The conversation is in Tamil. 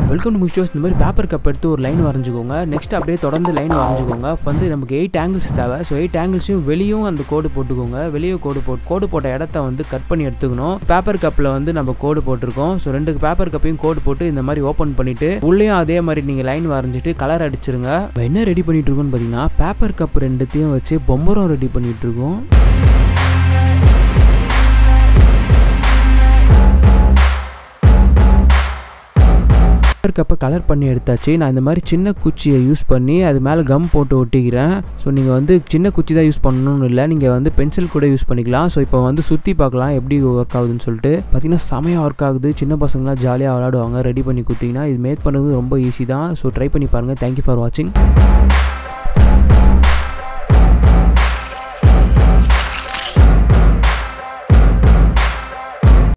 வெல்கம் டு மிஸ்டோஸ் இந்த மாதிரி பேப்பர் கப் எடுத்து ஒரு லைன் வரைஞ்சிக்கோங்க நெக்ஸ்ட் அப்படியே தொடர்ந்து லைன் வரைஞ்சிக்கோங்க இப்போ வந்து நமக்கு எயிட் ஆங்கிள்ஸ் தேவை ஸோ எயிட் ஆங்கிள்ஸையும் வெளியும் அந்த கோடு போட்டுக்கோங்க வெளியே கோடு போட்டு கோடு போட்ட இடத்த வந்து கட் பண்ணி எடுத்துக்கணும் பேப்பர் கப்பில் வந்து நம்ம கோடு போட்டிருக்கோம் ஸோ ரெண்டு பேப்பர் கப்பையும் கோடு போட்டு இந்த மாதிரி ஓப்பன் பண்ணிட்டு உள்ளேயும் அதே மாதிரி நீங்கள் லைன் வரைஞ்சிட்டு கலர் அடிச்சிருங்க இப்போ என்ன ரெடி பண்ணிட்டு இருக்கோம்னு பார்த்தீங்கன்னா பேப்பர் கப் ரெண்டுத்தையும் வச்சு பொம்பரம் ரெடி பண்ணிட்டு இருக்கோம் பேப்பர் கப்பை கலர் பண்ணி எடுத்தாச்சு நான் இந்த மாதிரி சின்ன குச்சியை யூஸ் பண்ணி அது மேலே கம் போட்டு ஒட்டிக்கிறேன் ஸோ நீங்கள் வந்து சின்ன குச்சி தான் யூஸ் பண்ணணும்னு இல்லை நீங்கள் வந்து பென்சில் கூட யூஸ் பண்ணிக்கலாம் ஸோ இப்போ வந்து சுற்றி பார்க்கலாம் எப்படி ஒர்க் ஆகுதுன்னு சொல்லிட்டு பார்த்தீங்கன்னா செமையாக ஒர்க் ஆகுது சின்ன பசங்களாம் ஜாலியாக விளாடுவாங்க ரெடி பண்ணி கொடுத்தீங்கன்னா இது மேக் பண்ணுறது ரொம்ப ஈஸி தான் ஸோ ட்ரை பண்ணி பாருங்கள் தேங்க்யூ ஃபார் வாட்சிங்